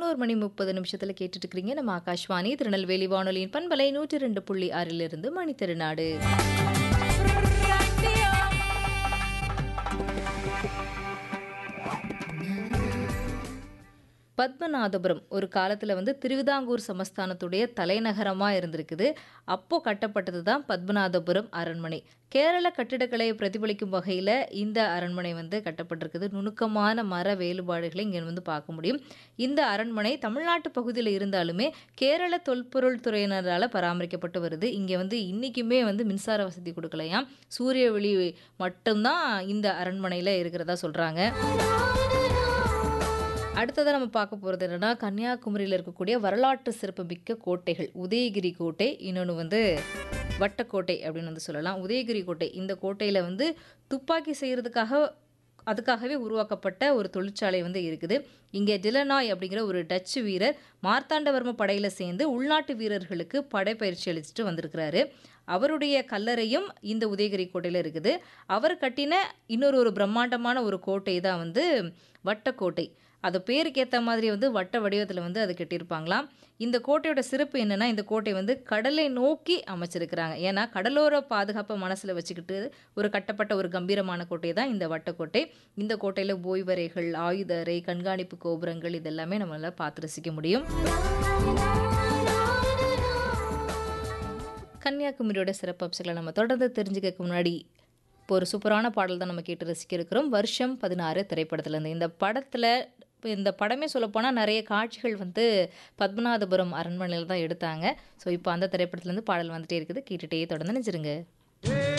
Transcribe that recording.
பதினோரு மணி முப்பது நிமிஷத்துல கேட்டுட்டு இருக்கிறீங்க நம்ம ஆகாஷ்வாணி திருநெல்வேலி வானொலியின் பண்பலை நூற்றி ரெண்டு புள்ளி ஆறிலிருந்து மணி திருநாடு பத்மநாதபுரம் ஒரு காலத்தில் வந்து திருவிதாங்கூர் சமஸ்தானத்துடைய தலைநகரமாக இருந்திருக்குது அப்போ கட்டப்பட்டது தான் பத்மநாதபுரம் அரண்மனை கேரள கட்டிடக்கலையை பிரதிபலிக்கும் வகையில் இந்த அரண்மனை வந்து கட்டப்பட்டிருக்குது நுணுக்கமான மர வேறுபாடுகளை இங்கே வந்து பார்க்க முடியும் இந்த அரண்மனை தமிழ்நாட்டு பகுதியில் இருந்தாலுமே கேரள தொல்பொருள் துறையினரால் பராமரிக்கப்பட்டு வருது இங்கே வந்து இன்றைக்குமே வந்து மின்சார வசதி கொடுக்கலையாம் சூரிய ஒளி மட்டும்தான் இந்த அரண்மனையில் இருக்கிறதா சொல்கிறாங்க அடுத்ததாக நம்ம பார்க்க போகிறது என்னென்னா கன்னியாகுமரியில் இருக்கக்கூடிய வரலாற்று சிறப்புமிக்க கோட்டைகள் உதயகிரி கோட்டை இன்னொன்று வந்து வட்டக்கோட்டை அப்படின்னு வந்து சொல்லலாம் உதயகிரி கோட்டை இந்த கோட்டையில் வந்து துப்பாக்கி செய்கிறதுக்காக அதுக்காகவே உருவாக்கப்பட்ட ஒரு தொழிற்சாலை வந்து இருக்குது இங்கே டிலனாய் அப்படிங்கிற ஒரு டச்சு வீரர் மார்த்தாண்டவர்ம படையில் சேர்ந்து உள்நாட்டு வீரர்களுக்கு படைப்பயிற்சி அளிச்சுட்டு வந்திருக்கிறாரு அவருடைய கல்லறையும் இந்த உதயகிரி கோட்டையில் இருக்குது அவர் கட்டின இன்னொரு ஒரு பிரம்மாண்டமான ஒரு கோட்டை தான் வந்து வட்டக்கோட்டை அது பேருக்கு ஏற்ற மாதிரி வந்து வட்ட வடிவத்தில் வந்து அது கட்டியிருப்பாங்களாம் இந்த கோட்டையோட சிறப்பு என்னென்னா இந்த கோட்டை வந்து கடலை நோக்கி அமைச்சிருக்கிறாங்க ஏன்னா கடலோர பாதுகாப்பை மனசில் வச்சுக்கிட்டு ஒரு கட்டப்பட்ட ஒரு கம்பீரமான கோட்டை தான் இந்த வட்டக்கோட்டை இந்த கோட்டையில் ஓய்வறைகள் ஆயுத அறை கண்காணிப்பு கோபுரங்கள் இதெல்லாமே நம்மளால் பார்த்து ரசிக்க முடியும் கன்னியாகுமரியோட சிறப்பு அம்சங்களை நம்ம தொடர்ந்து தெரிஞ்சுக்க முன்னாடி இப்போ ஒரு சூப்பரான பாடல் தான் நம்ம கேட்டு ரசிக்க இருக்கிறோம் வருஷம் பதினாறு திரைப்படத்துலேருந்து இந்த படத்தில் இப்போ இந்த படமே சொல்லப்போனால் நிறைய காட்சிகள் வந்து பத்மநாதபுரம் அரண்மனையில் தான் எடுத்தாங்க ஸோ இப்போ அந்த திரைப்படத்துலேருந்து பாடல் வந்துட்டே இருக்குது கேட்டுகிட்டே தொடர்ந்து நினைச்சிருங்க